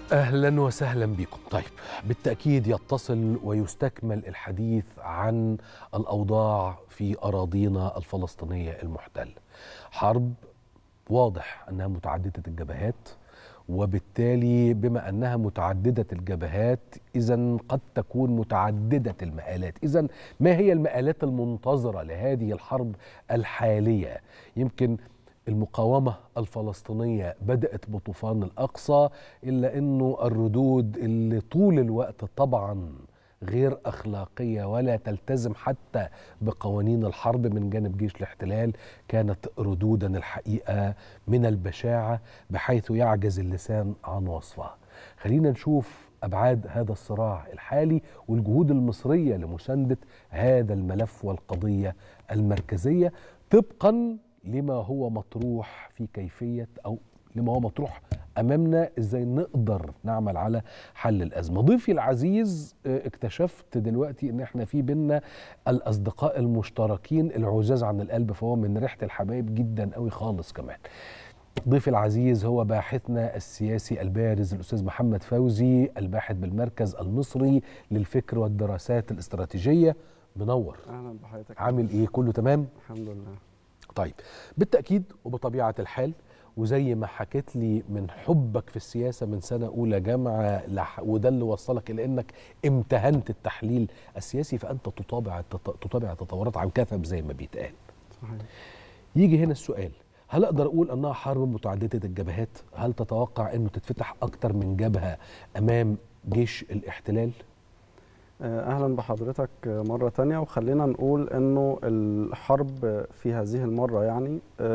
اهلا وسهلا بكم طيب بالتاكيد يتصل ويستكمل الحديث عن الاوضاع في اراضينا الفلسطينيه المحتله حرب واضح انها متعدده الجبهات وبالتالي بما انها متعدده الجبهات اذا قد تكون متعدده المآلات اذا ما هي المآلات المنتظره لهذه الحرب الحاليه يمكن المقاومة الفلسطينية بدأت بطوفان الأقصى إلا أنه الردود اللي طول الوقت طبعا غير أخلاقية ولا تلتزم حتى بقوانين الحرب من جانب جيش الاحتلال كانت ردودا الحقيقة من البشاعة بحيث يعجز اللسان عن وصفها خلينا نشوف أبعاد هذا الصراع الحالي والجهود المصرية لمساندة هذا الملف والقضية المركزية طبقا لما هو مطروح في كيفية أو لما هو مطروح أمامنا إزاي نقدر نعمل على حل الأزمة ضيفي العزيز اكتشفت دلوقتي إن إحنا في بينا الأصدقاء المشتركين العزاز عن القلب فهو من ريحة الحبايب جدا قوي خالص كمان ضيفي العزيز هو باحثنا السياسي البارز الأستاذ محمد فوزي الباحث بالمركز المصري للفكر والدراسات الاستراتيجية منور اهلا بحضرتك عامل إيه كله تمام؟ الحمد لله طيب بالتأكيد وبطبيعة الحال وزي ما حكيت لي من حبك في السياسة من سنة أولى جامعة لح وده اللي وصلك إلى أنك امتهنت التحليل السياسي فأنت تطابع تطابع التطورات عن كثب زي ما بيتقال صحيح يجي هنا السؤال هل أقدر أقول أنها حرب متعددة الجبهات؟ هل تتوقع أنه تتفتح أكتر من جبهة أمام جيش الاحتلال؟ اهلا بحضرتك مره تانية وخلينا نقول انه الحرب في هذه المره يعني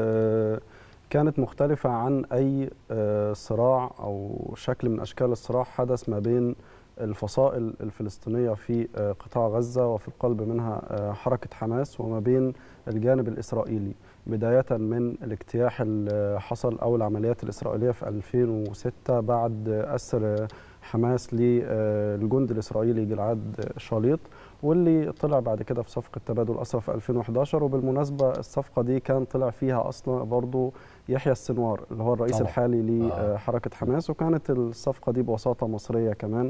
كانت مختلفه عن اي صراع او شكل من اشكال الصراع حدث ما بين الفصائل الفلسطينيه في قطاع غزه وفي القلب منها حركه حماس وما بين الجانب الاسرائيلي بدايه من الاجتياح اللي حصل او العمليات الاسرائيليه في 2006 بعد اسر حماس للجند الاسرائيلي جلعاد شاليط واللي طلع بعد كده في صفقه تبادل اسرى في 2011 وبالمناسبه الصفقه دي كان طلع فيها اصلا برضو يحيى السنوار اللي هو الرئيس طبعا. الحالي لحركه حماس وكانت الصفقه دي بوساطه مصريه كمان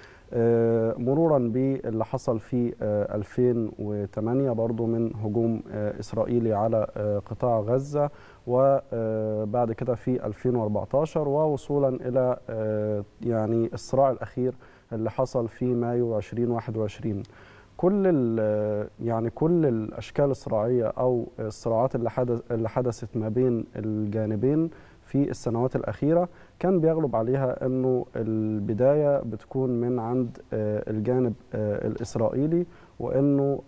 مرورا باللي حصل في 2008 برضو من هجوم إسرائيلي على قطاع غزة وبعد كده في 2014 ووصولا إلى يعني الصراع الأخير اللي حصل في مايو 2021 كل يعني كل الاشكال الصراعيه او الصراعات اللي حدث اللي حدثت ما بين الجانبين في السنوات الأخيرة كان بيغلب عليها أنه البداية بتكون من عند الجانب الإسرائيلي وأنه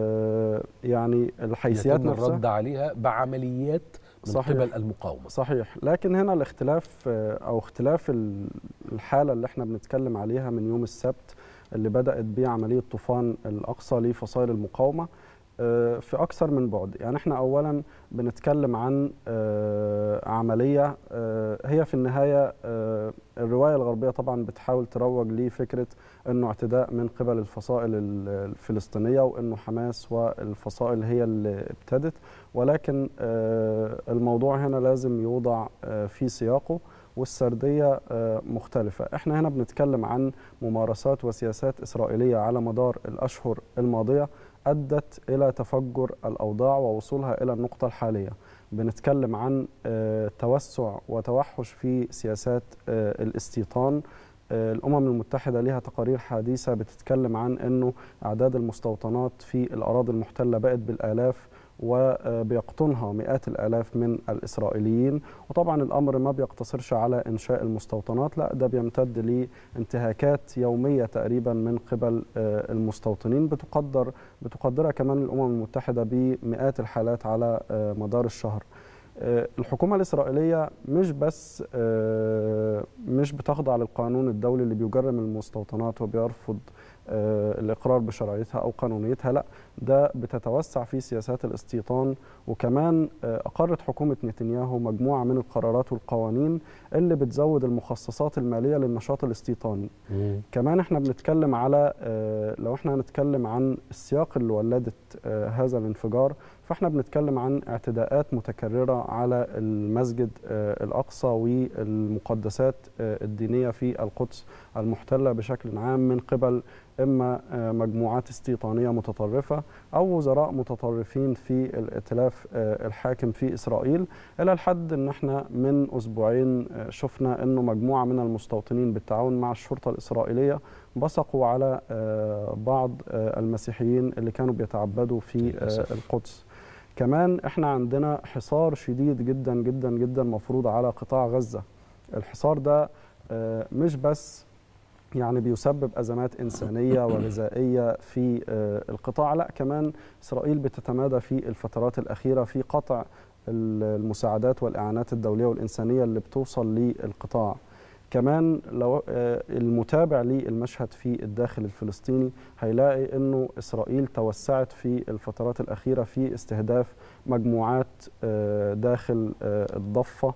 يعني الحيثيات يتم نفسها الرد عليها بعمليات من صحيح. قبل المقاومة صحيح لكن هنا الاختلاف أو اختلاف الحالة اللي احنا بنتكلم عليها من يوم السبت اللي بدأت بعملية طوفان الأقصى لفصائل المقاومة في أكثر من بعد يعني احنا أولا بنتكلم عن عملية هي في النهاية الرواية الغربية طبعا بتحاول تروج لفكرة أنه اعتداء من قبل الفصائل الفلسطينية وأنه حماس والفصائل هي اللي ابتدت ولكن الموضوع هنا لازم يوضع في سياقه والسردية مختلفة احنا هنا بنتكلم عن ممارسات وسياسات إسرائيلية على مدار الأشهر الماضية أدت إلى تفجر الأوضاع ووصولها إلى النقطة الحالية بنتكلم عن توسع وتوحش في سياسات الاستيطان الأمم المتحدة لها تقارير حديثة بتتكلم عن أنه أعداد المستوطنات في الأراضي المحتلة بقت بالآلاف وبيقطنها مئات الآلاف من الإسرائيليين وطبعا الأمر ما بيقتصرش على إنشاء المستوطنات لا ده بيمتد لانتهاكات يومية تقريبا من قبل المستوطنين بتقدر بتقدرها كمان الأمم المتحدة بمئات الحالات على مدار الشهر الحكومة الإسرائيلية مش بس مش بتخضع للقانون الدولي اللي بيجرم المستوطنات وبيرفض الإقرار بشرعيتها أو قانونيتها لا ده بتتوسع في سياسات الاستيطان وكمان أقرت حكومة نتنياهو مجموعة من القرارات والقوانين اللي بتزود المخصصات المالية للنشاط الاستيطاني مم. كمان احنا بنتكلم على لو احنا هنتكلم عن السياق اللي ولدت هذا الانفجار فاحنا بنتكلم عن اعتداءات متكرره على المسجد آه، الاقصى والمقدسات آه، الدينيه في القدس المحتله بشكل عام من قبل اما آه، مجموعات استيطانيه متطرفه او وزراء متطرفين في الائتلاف آه، الحاكم في اسرائيل الى الحد ان احنا من اسبوعين آه، شفنا انه مجموعه من المستوطنين بالتعاون مع الشرطه الاسرائيليه بصقوا على آه، بعض آه، المسيحيين اللي كانوا بيتعبدوا في للأسف. آه، القدس كمان احنا عندنا حصار شديد جدا جدا جدا مفروض على قطاع غزه الحصار ده آه، مش بس يعني بيسبب ازمات انسانيه وغذائيه في آه، القطاع لا كمان اسرائيل بتتمادى في الفترات الاخيره في قطع ال- المساعدات والاعانات الدوليه والانسانيه اللي بتوصل للقطاع كمان لو آه، المتابع للمشهد في الداخل الفلسطيني هيلاقي انه اسرائيل توسعت في الفترات الاخيره في استهداف مجموعات آه، داخل آه، الضفه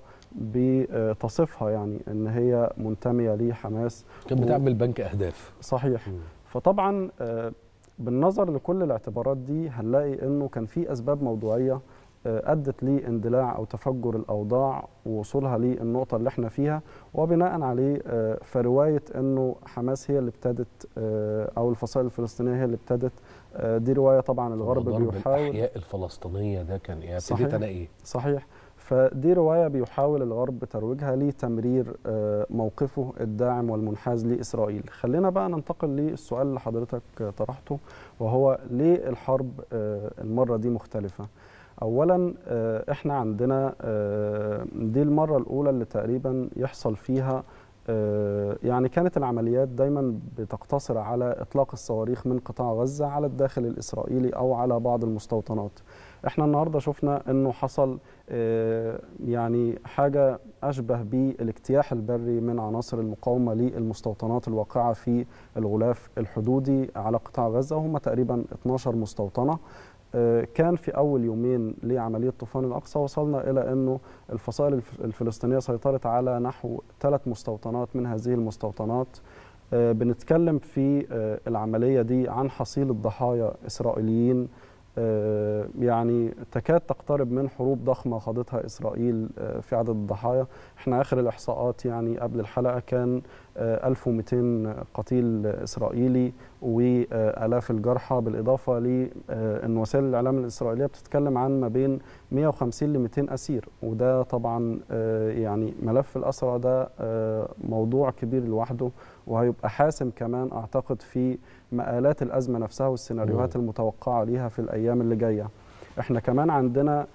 بتصفها يعني ان هي منتميه لحماس كانت و- بتعمل بنك اهداف صحيح فطبعا آه، بالنظر لكل الاعتبارات دي هنلاقي انه كان في اسباب موضوعيه آه، ادت لاندلاع او تفجر الاوضاع ووصولها للنقطه اللي احنا فيها وبناء عليه آه، فروايه انه حماس هي اللي ابتدت آه، او الفصائل الفلسطينيه هي اللي ابتدت آه، دي روايه طبعا الغرب ضرب بيحاول الاحياء الفلسطينيه ده كان ايه صحيح. ابتديت انا ايه صحيح فدي رواية بيحاول الغرب ترويجها لتمرير آه، موقفه الداعم والمنحاز لإسرائيل خلينا بقى ننتقل للسؤال اللي حضرتك آه، طرحته وهو ليه الحرب آه، المرة دي مختلفة أولا آه، إحنا عندنا آه، دي المرة الأولى اللي تقريبا يحصل فيها آه، يعني كانت العمليات دايما بتقتصر على إطلاق الصواريخ من قطاع غزة على الداخل الإسرائيلي أو على بعض المستوطنات احنا النهارده شفنا انه حصل آه، يعني حاجه اشبه بالاجتياح البري من عناصر المقاومه للمستوطنات الواقعه في الغلاف الحدودي على قطاع غزه وهم تقريبا 12 مستوطنه آه، كان في اول يومين لعمليه طوفان الاقصى وصلنا الى انه الفصائل الف- الفلسطينيه سيطرت على نحو ثلاث مستوطنات من هذه المستوطنات آه، بنتكلم في آه، العمليه دي عن حصيله ضحايا اسرائيليين آه، يعني تكاد تقترب من حروب ضخمة خاضتها إسرائيل آه، في عدد الضحايا احنا آخر الإحصاءات يعني قبل الحلقة كان آه، 1200 قتيل إسرائيلي وآلاف الجرحى بالإضافة لأن وسائل الإعلام الإسرائيلية بتتكلم عن ما بين 150 ل 200 أسير وده طبعا آه، يعني ملف الأسرى ده آه، موضوع كبير لوحده وهيبقى حاسم كمان أعتقد في مآلات الأزمة نفسها والسيناريوهات المتوقعة ليها في الأيام اللي جاية احنا كمان عندنا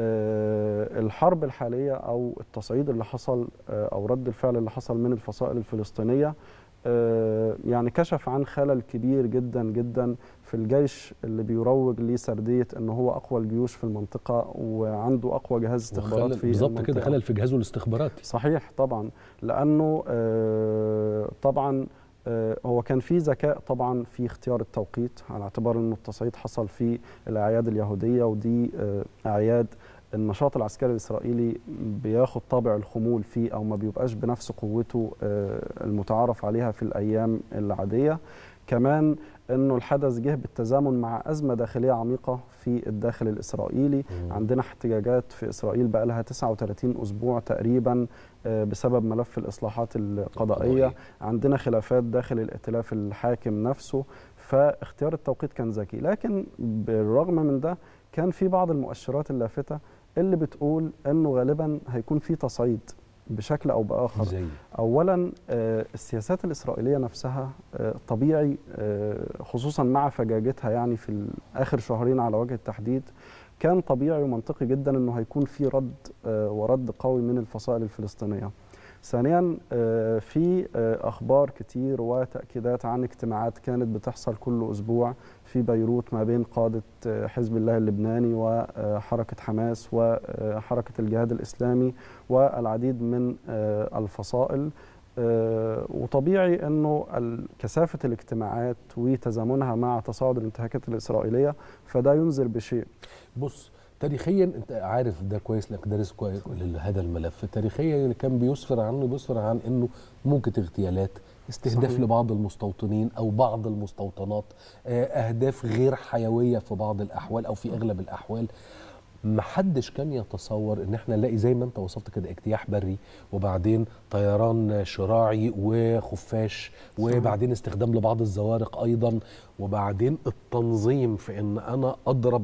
آه، الحرب الحالية أو التصعيد اللي حصل آه، أو رد الفعل اللي حصل من الفصائل الفلسطينية آه، يعني كشف عن خلل كبير جدا جدا في الجيش اللي بيروج لسردية أنه هو أقوى الجيوش في المنطقة وعنده أقوى جهاز استخبارات وخلل- في بالظبط كده المنطقة. خلل في جهازه الاستخباراتي صحيح طبعا لانه آه، طبعا آه، هو كان في ذكاء طبعا في اختيار التوقيت على اعتبار انه التصعيد حصل في الاعياد اليهوديه ودي آه، اعياد النشاط العسكري الاسرائيلي بياخد طابع الخمول فيه او ما بيبقاش بنفس قوته آه، المتعارف عليها في الايام العاديه كمان انه الحدث جه بالتزامن مع ازمه داخليه عميقه في الداخل الاسرائيلي مم. عندنا احتجاجات في اسرائيل بقى لها 39 اسبوع تقريبا آه، بسبب ملف الاصلاحات القضائيه قضائية. عندنا خلافات داخل الائتلاف الحاكم نفسه فاختيار التوقيت كان ذكي لكن بالرغم من ده كان في بعض المؤشرات اللافته اللي بتقول انه غالبا هيكون في تصعيد بشكل او باخر زي اولا آه، السياسات الاسرائيليه نفسها آه، طبيعي آه، خصوصا مع فجاجتها يعني في ال- اخر شهرين على وجه التحديد كان طبيعي ومنطقي جدا انه هيكون في رد آه، ورد قوي من الفصائل الفلسطينيه ثانيا آه، في آه، اخبار كتير وتاكيدات عن اجتماعات كانت بتحصل كل اسبوع في بيروت ما بين قاده آه، حزب الله اللبناني وحركه حماس وحركه الجهاد الاسلامي والعديد من آه، الفصائل آه، وطبيعي انه ال- كثافه الاجتماعات وتزامنها مع تصاعد الانتهاكات الاسرائيليه فده ينذر بشيء بص تاريخيا انت عارف ده كويس انك دارس كويس هذا الملف تاريخيا اللي كان بيسفر عنه بيسفر عن انه ممكن اغتيالات استهداف صحيح. لبعض المستوطنين او بعض المستوطنات آه، اهداف غير حيويه في بعض الاحوال او في اغلب الاحوال ما حدش كان يتصور ان احنا نلاقي زي ما انت وصفت كده اجتياح بري وبعدين طيران شراعي وخفاش وبعدين استخدام لبعض الزوارق ايضا وبعدين التنظيم في ان انا اضرب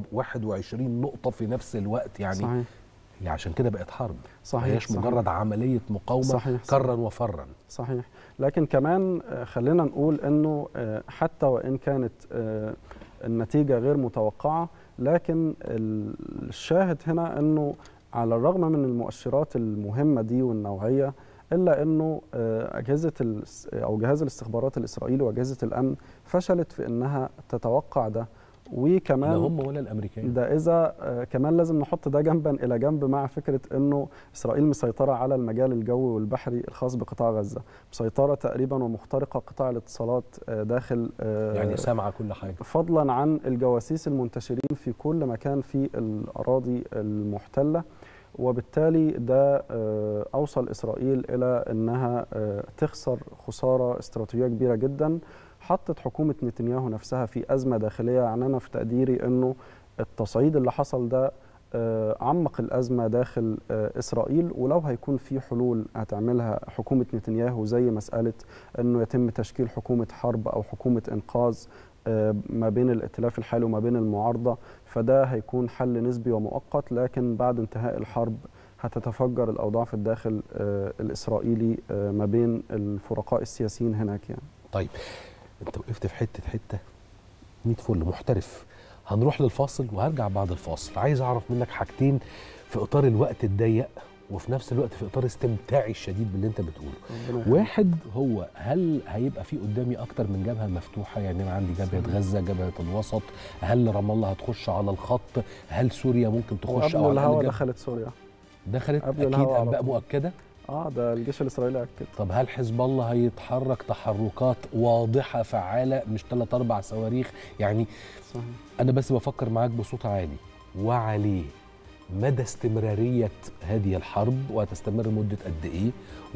21 نقطه في نفس الوقت يعني صحيح يعني عشان كده بقت حرب صحيح ما هيش صحيح. مجرد عمليه مقاومه صحيح، كرا وفرا صحيح لكن كمان آه، خلينا نقول انه آه، حتى وان كانت آه، النتيجه غير متوقعه لكن ال- الشاهد هنا انه على الرغم من المؤشرات المهمه دي والنوعيه الا انه آه، اجهزه الاس- او جهاز الاستخبارات الاسرائيلي واجهزه الامن فشلت في انها تتوقع ده لا وكمان هم ولا الامريكان ده اذا آه، كمان لازم نحط ده جنبا الى جنب مع فكره انه اسرائيل مسيطره على المجال الجوي والبحري الخاص بقطاع غزه مسيطره تقريبا ومخترقه قطاع الاتصالات آه، داخل آه، يعني سامعه كل حاجه فضلا عن الجواسيس المنتشرين في كل مكان في الاراضي المحتله وبالتالي ده آه، اوصل اسرائيل الى انها آه، تخسر خساره استراتيجيه كبيره جدا حطت حكومه نتنياهو نفسها في ازمه داخليه يعني انا في تقديري انه التصعيد اللي حصل ده آه، عمق الازمه داخل آه، اسرائيل ولو هيكون في حلول هتعملها حكومه نتنياهو زي مساله انه يتم تشكيل حكومه حرب او حكومه انقاذ آه، ما بين الائتلاف الحالي وما بين المعارضه فده هيكون حل نسبي ومؤقت لكن بعد انتهاء الحرب هتتفجر الاوضاع في الداخل آه، الاسرائيلي آه، ما بين الفرقاء السياسيين هناك يعني طيب انت وقفت في حته حته 100 فل محترف هنروح للفاصل وهرجع بعد الفاصل عايز اعرف منك حاجتين في اطار الوقت الضيق وفي نفس الوقت في اطار استمتاعي الشديد باللي انت بتقوله ربنا يخليك. واحد هو هل هيبقى في قدامي اكتر من جبهه مفتوحه يعني انا عندي جبهه غزه جبهه الوسط هل رام الله هتخش على الخط هل سوريا ممكن تخش وقبل او على الهوا الأقل جبهة- دخلت سوريا دخلت قبل اكيد الهوا على انباء طول. مؤكده اه ده الجيش الاسرائيلي اكد طب هل حزب الله هيتحرك تحركات واضحه فعاله مش ثلاث اربع صواريخ يعني صحيح انا بس بفكر معاك بصوت عالي وعليه مدى استمراريه هذه الحرب وهتستمر مده قد ايه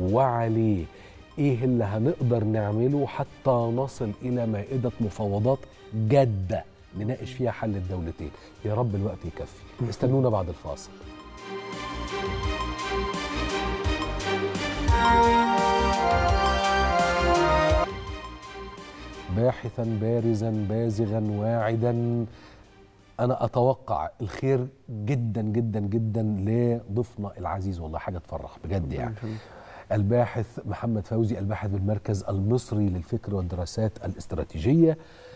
وعليه ايه اللي هنقدر نعمله حتى نصل الى مائده مفاوضات جاده نناقش فيها حل الدولتين يا رب الوقت يكفي استنونا بعد الفاصل باحثا بارزا بازغا واعدا انا اتوقع الخير جدا جدا جدا لضيفنا العزيز والله حاجه تفرح بجد يعني الباحث محمد فوزي الباحث بالمركز المصري للفكر والدراسات الاستراتيجيه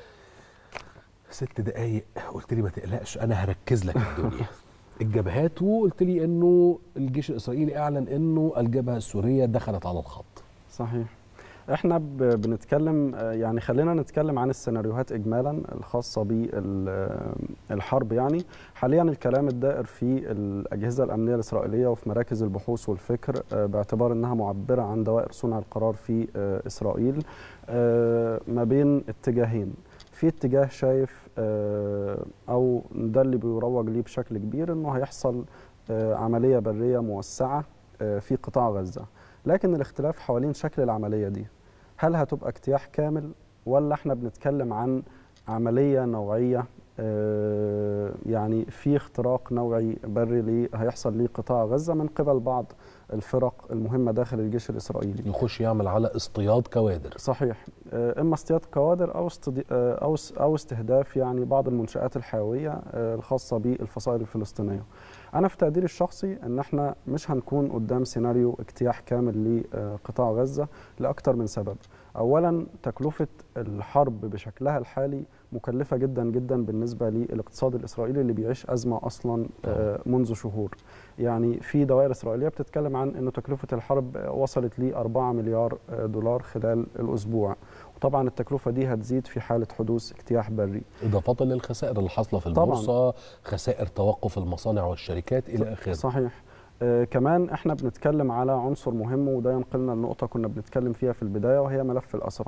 ست دقايق قلت لي ما تقلقش انا هركز لك الدنيا الجبهات وقلت لي انه الجيش الاسرائيلي اعلن انه الجبهه السوريه دخلت على الخط صحيح احنا ب- بنتكلم آه، يعني خلينا نتكلم عن السيناريوهات اجمالا الخاصه بالحرب يعني حاليا الكلام الدائر في الاجهزه الامنيه الاسرائيليه وفي مراكز البحوث والفكر آه، باعتبار انها معبره عن دوائر صنع القرار في آه، اسرائيل آه، ما بين اتجاهين في اتجاه شايف آه، او ده اللي بيروج ليه بشكل كبير انه هيحصل آه، عمليه بريه موسعه آه، في قطاع غزه لكن الاختلاف حوالين شكل العمليه دي هل هتبقى اجتياح كامل ولا احنا بنتكلم عن عمليه نوعيه آه، يعني في اختراق نوعي بري ليه هيحصل لقطاع غزه من قبل بعض الفرق المهمه داخل الجيش الاسرائيلي يخش يعمل على اصطياد كوادر صحيح آه، اما اصطياد كوادر او استضي... آه، او اس- او استهداف يعني بعض المنشات الحيويه آه، الخاصه بالفصائل الفلسطينيه. انا في تقديري الشخصي ان احنا مش هنكون قدام سيناريو اجتياح كامل لقطاع غزه لاكثر من سبب. اولا تكلفه الحرب بشكلها الحالي مكلفه جدا جدا بالنسبه للاقتصاد الاسرائيلي اللي بيعيش ازمه اصلا آه، منذ شهور. يعني في دوائر اسرائيليه بتتكلم عن انه تكلفه الحرب وصلت ل 4 مليار دولار خلال الاسبوع وطبعا التكلفه دي هتزيد في حاله حدوث اجتياح بري إضافة للخسائر اللي حاصلة في طبعاً. البورصة خسائر توقف المصانع والشركات إلى آخره صحيح آه كمان احنا بنتكلم على عنصر مهم وده ينقلنا لنقطه كنا بنتكلم فيها في البدايه وهي ملف الاسرى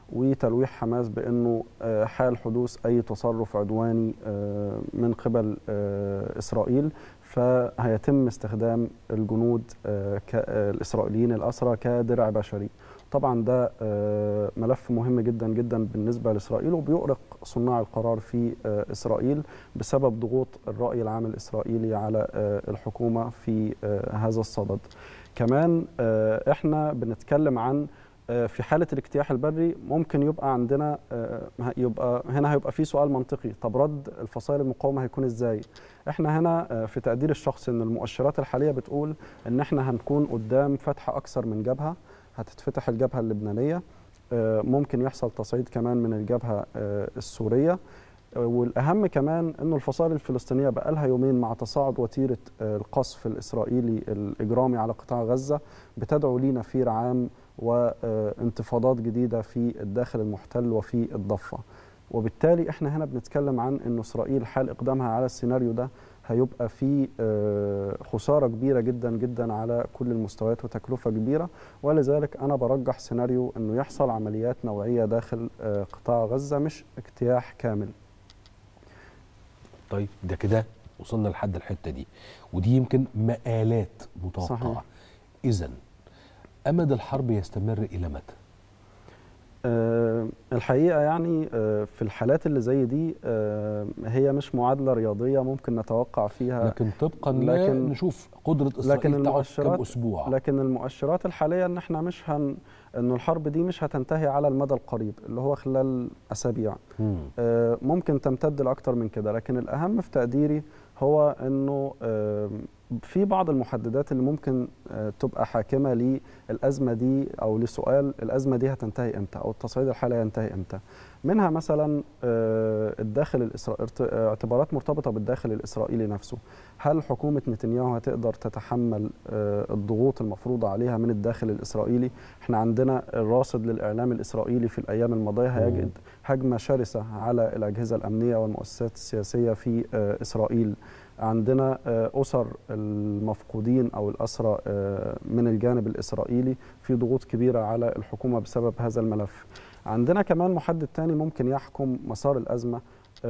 وتلويح حماس بانه آه، حال حدوث اي تصرف عدواني آه، من قبل آه، اسرائيل فهيتم استخدام الجنود آه، ك- آه، الاسرائيليين الاسرى كدرع بشري طبعا ده آه، ملف مهم جدا جدا بالنسبه لاسرائيل وبيؤرق صناع القرار في آه، اسرائيل بسبب ضغوط الراي العام الاسرائيلي على آه، الحكومه في آه، هذا الصدد كمان آه، احنا بنتكلم عن آه، في حاله الاجتياح البري ممكن يبقى عندنا آه، يبقى هنا هيبقى في سؤال منطقي طب رد الفصائل المقاومه هيكون ازاي احنا هنا آه، في تقدير الشخص ان المؤشرات الحاليه بتقول ان احنا هنكون قدام فتح اكثر من جبهه هتتفتح الجبهه اللبنانيه آه، ممكن يحصل تصعيد كمان من الجبهه آه، السوريه آه، والاهم كمان انه الفصائل الفلسطينيه بقالها يومين مع تصاعد وتيره آه، القصف الاسرائيلي الاجرامي على قطاع غزه بتدعو لينا في عام وانتفاضات جديده في الداخل المحتل وفي الضفه وبالتالي احنا هنا بنتكلم عن ان اسرائيل حال اقدامها على السيناريو ده هيبقى في آه، خساره كبيره جدا جدا على كل المستويات وتكلفه كبيره ولذلك انا برجح سيناريو انه يحصل عمليات نوعيه داخل آه، قطاع غزه مش اجتياح كامل طيب ده كده وصلنا لحد الحته دي ودي يمكن مقالات متوقعه صحيح. اذا امد الحرب يستمر الى متى آه، الحقيقه يعني آه، في الحالات اللي زي دي آه، هي مش معادله رياضيه ممكن نتوقع فيها لكن طبقا لكن- نشوف قدره اسرائيل لكن تقعد المؤشرات- كم اسبوع لكن المؤشرات الحاليه ان احنا مش هن انه الحرب دي مش هتنتهي على المدى القريب اللي هو خلال اسابيع مم. آه، ممكن تمتد لاكتر من كده لكن الاهم في تقديري هو انه آه، في بعض المحددات اللي ممكن آه، تبقى حاكمه للازمه دي او لسؤال الازمه دي هتنتهي امتى او التصعيد الحالي هينتهي امتى منها مثلا آه، الداخل الإسرا... ارت- آه، اعتبارات مرتبطه بالداخل الاسرائيلي نفسه هل حكومه نتنياهو هتقدر تتحمل آه، الضغوط المفروضه عليها من الداخل الاسرائيلي احنا عندنا الراصد للاعلام الاسرائيلي في الايام الماضيه هيجد هجمه شرسه على الاجهزه الامنيه والمؤسسات السياسيه في آه، اسرائيل عندنا آه، اسر المفقودين او الاسرى آه، من الجانب الاسرائيلي في ضغوط كبيره على الحكومه بسبب هذا الملف عندنا كمان محدد تاني ممكن يحكم مسار الازمه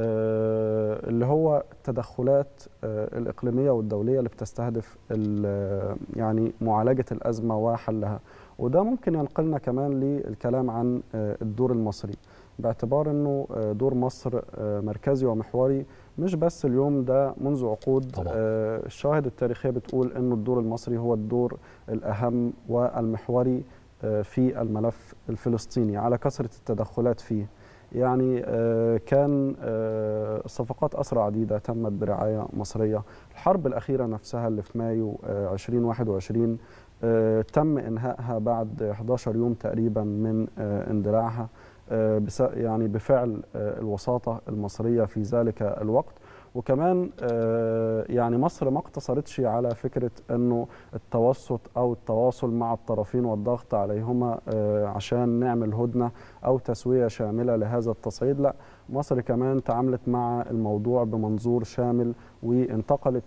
آه، اللي هو التدخلات آه، الاقليميه والدوليه اللي بتستهدف ال- يعني معالجه الازمه وحلها وده ممكن ينقلنا كمان للكلام عن آه، الدور المصري باعتبار انه آه، دور مصر آه، مركزي ومحوري مش بس اليوم ده منذ عقود طبعاً. آه، الشواهد التاريخية بتقول انه الدور المصري هو الدور الاهم والمحوري آه، في الملف الفلسطيني على كثرة التدخلات فيه يعني آه، كان آه، صفقات أسرى عديدة تمت برعاية مصرية الحرب الأخيرة نفسها اللي في مايو آه، 2021 آه، تم إنهائها بعد 11 يوم تقريبا من آه، اندلاعها آه، بس- يعني بفعل آه، الوساطة المصرية في ذلك الوقت وكمان آه، يعني مصر ما اقتصرتش على فكرة أنه التوسط أو التواصل مع الطرفين والضغط عليهما آه، عشان نعمل هدنة أو تسوية شاملة لهذا التصعيد لا مصر كمان تعاملت مع الموضوع بمنظور شامل وانتقلت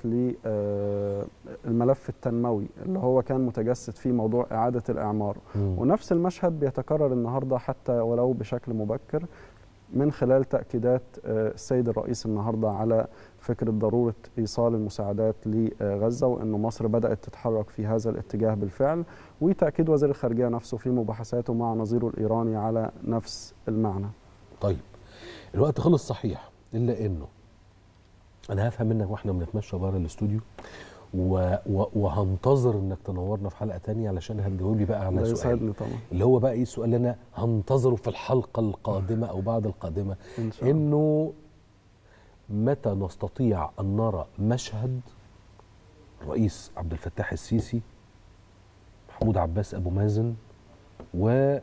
للملف التنموي اللي هو كان متجسد في موضوع إعادة الإعمار مم. ونفس المشهد بيتكرر النهارده حتى ولو بشكل مبكر من خلال تأكيدات آه، السيد الرئيس النهارده على فكرة ضرورة إيصال المساعدات لغزة وأن مصر بدأت تتحرك في هذا الاتجاه بالفعل وتأكيد وزير الخارجية نفسه في مباحثاته مع نظيره الإيراني على نفس المعنى طيب الوقت خلص صحيح الا انه انا هفهم منك واحنا بنتمشى بره الاستوديو و... و... وهنتظر انك تنورنا في حلقه تانية علشان هتجاوب لي بقى على ده سؤال يسعدني طبعا اللي هو بقى ايه السؤال اللي انا هنتظره في الحلقه القادمه او بعد القادمه إن شاء الله انه متى نستطيع ان نرى مشهد الرئيس عبد الفتاح السيسي محمود عباس ابو مازن و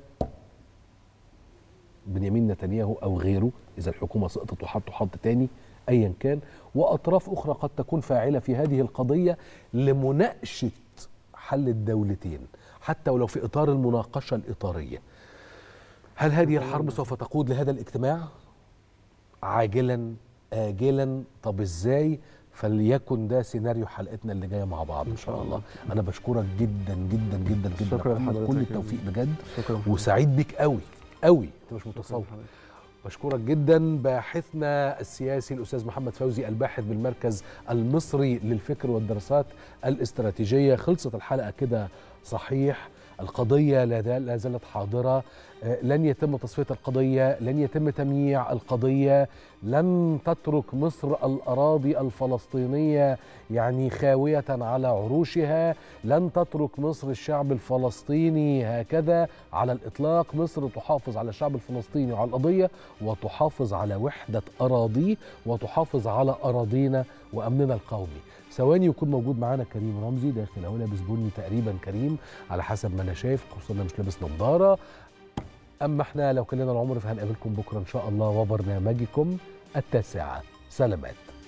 بنيامين نتنياهو او غيره اذا الحكومه سقطت وحطوا حط تاني ايا كان واطراف اخرى قد تكون فاعله في هذه القضيه لمناقشه حل الدولتين حتى ولو في اطار المناقشه الاطاريه هل هذه الحرب سوف تقود لهذا الاجتماع عاجلا آجلا طب ازاي فليكن ده سيناريو حلقتنا اللي جايه مع بعض ان شاء الله انا بشكرك جدا جدا جدا جدا شكرا يا محمد. لحضرتك كل يا التوفيق بجد شكرا وسعيد بيك قوي قوي انت مش متصور بشكرك جدا باحثنا السياسي الاستاذ محمد فوزي الباحث بالمركز المصري للفكر والدراسات الاستراتيجيه خلصت الحلقه كده صحيح القضيه لا زالت حاضره لن يتم تصفيه القضيه لن يتم تمييع القضيه لن تترك مصر الاراضي الفلسطينيه يعني خاويه على عروشها لن تترك مصر الشعب الفلسطيني هكذا على الاطلاق مصر تحافظ على الشعب الفلسطيني وعلى القضيه وتحافظ على وحده اراضيه وتحافظ على اراضينا وامننا القومي ثواني يكون موجود معانا كريم رمزي داخل اهو لابس بني تقريبا كريم على حسب ما انا شايف خصوصا انا مش لابس نظاره اما احنا لو كلنا العمر فهنقابلكم بكره ان شاء الله وبرنامجكم التاسعه سلامات